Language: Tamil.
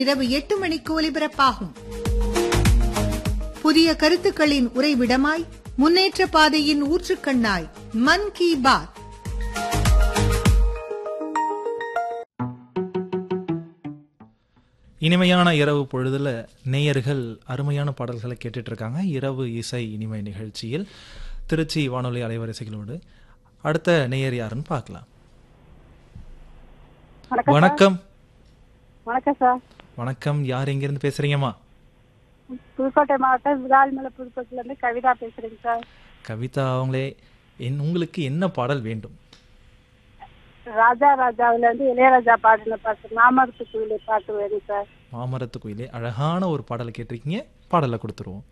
இரவு எட்டு மணிக்கு ஒலிபரப்பாகும் புதிய கருத்துக்களின் உறைவிடமாய் முன்னேற்ற பாதையின் ஊற்றுக்கண்ணாய் மன் கி பாத் இனிமையான இரவு பொழுதுல நேயர்கள் அருமையான பாடல்களை கேட்டுட்டு இருக்காங்க இரவு இசை இனிமை நிகழ்ச்சியில் திருச்சி வானொலி அலைவரிசைகளோடு அடுத்த நேயர் யாருன்னு பார்க்கலாம் வணக்கம் வணக்கம் வணக்கம் சார் வணக்கம் யார் எங்கிருந்து பேசுறீங்கம்மா புதுக்கோட்டை மாவட்டம் விராலிமலை புதுக்கோட்டையில இருந்து கவிதா பேசுறேங்க சார் கவிதா அவங்களே என் உங்களுக்கு என்ன பாடல் வேண்டும் ராஜா ராஜாவுல இருந்து இளையராஜா பாடின பாட்டு மாமரத்து குயிலை பாட்டு வேணும் சார் மாமரத்து குயிலே அழகான ஒரு பாடலை கேட்டிருக்கீங்க பாடலை கொடுத்துருவோம்